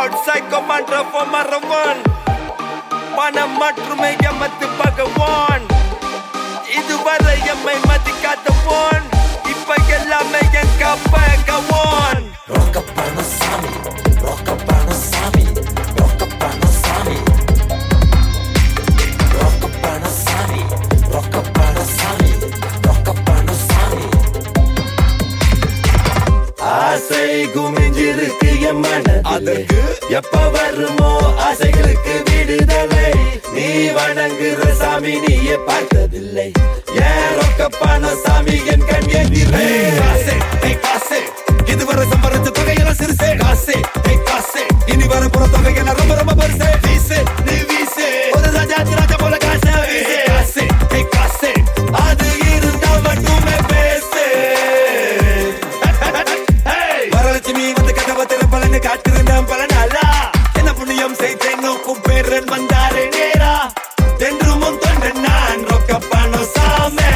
Out psycho மன்ற மறவான் பணம் மட்டுமே எமத்து பகவான் இதுவரை எம்மை மதிக்காத போன் இப்ப எல்லாமே என் கப்ப Gawan Rockapano Sami, Rockapano Sami, Rockapano Sami. Rockapano Sami, Rockapano Sami, Rockapano Sami. ஆசை குமிஞ்சிருக்கு என் மனதிலே அதற்கு? எப்ப வருமோ ஆசைகளுக்கு விடுதலை நீ வணங்குற சாமி நீயே பார்த்ததில்லை ஏன் ரொக்கப்பான சாமி என் கண் எதிரே காசே ஏய் காசே இதுவரை சம்பாதிச்ச தொகையெல்லாம் சிறுசே காசே ஏய் காசே இனி வர போற தொகையெல்லாம் ரொம்ப ரொம்ப பெருசே வீசு நீ வீசு ஒரு ராஜாச்சி ராஜா போல காசே வீசு காசே ஏய் காசே அது இருந்தா மட்டுமே பேசு வரலட்சுமி வந்து கதவை திற பலன்னு காத்திருந்தேன் பல நாளா என்ன புண்ணியம் செய்தேன் நோக்கும் பேரன் வந்தாரே நேரா தென்றும் உன் தொண்டன் நான் ரொக்கப்பano சாமே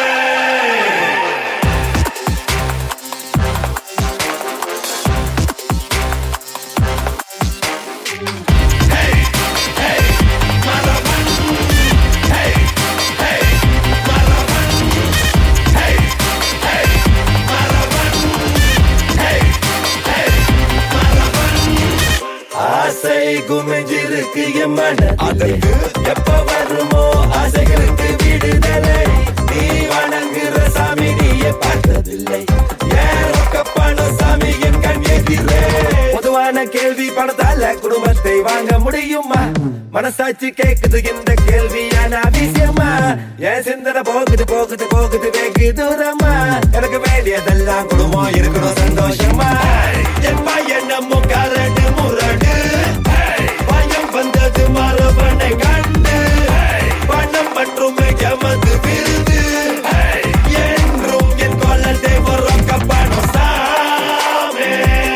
ஆசை குமிஞ்சிருக்கு என் மனதிலே அதற்கு? எப்ப வருமோ ஆசைகளுக்கு விடுதலை நீ வணங்குற சாமி நீயே பார்த்ததில்லை ஏன் ரொக்கப்பான சாமி என் கண் எதிரே பொதுவான கேள்வி பணத்தால குடும்பத்தை வாங்க முடியுமா மனசாட்சி கேக்குது இந்த கேள்வியான விஷயமா என் சிந்தனை போகுது போகுது போகுது வெகு தூரமா எனக்கு வேண்டியதெல்லாம் குடும்பம் இருக்கணும் சந்தோஷமா என் பையன் நம்ம கரடு முரடு பயம் வந்தது மரபனை கண்டு பணம் மற்றும் எமது விருது என்றும் என் கொல்ல தேவர் ரொக்கப்படும் சாமே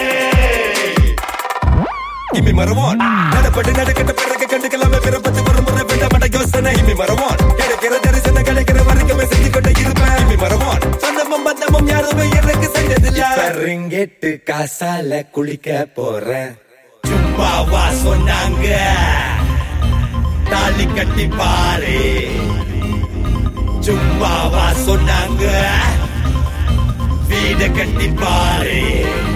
இம்மி மரவான் நடப்பட்டு நடக்கட்ட பிறகு கண்டுக்கலாமே பிறப்பத்து ஒரு முறை விட மட யோசனை இம்மி மரவான் கிடைக்கிற தரிசனம் கிடைக்கிற வரைக்குமே செஞ்சு கொண்டே இருப்பேன் இம்மி மரவான் சொந்தமும் பந்தமும் யாருமே எனக்கு செஞ்சதில்ல ரிங்கெட்டு காசால குளிக்க போறேன் சும்மாவா சொன்னாங்க தாலி கட்டி பாரு சும்மாவா சொன்னாங்க வீட கட்டி பாரு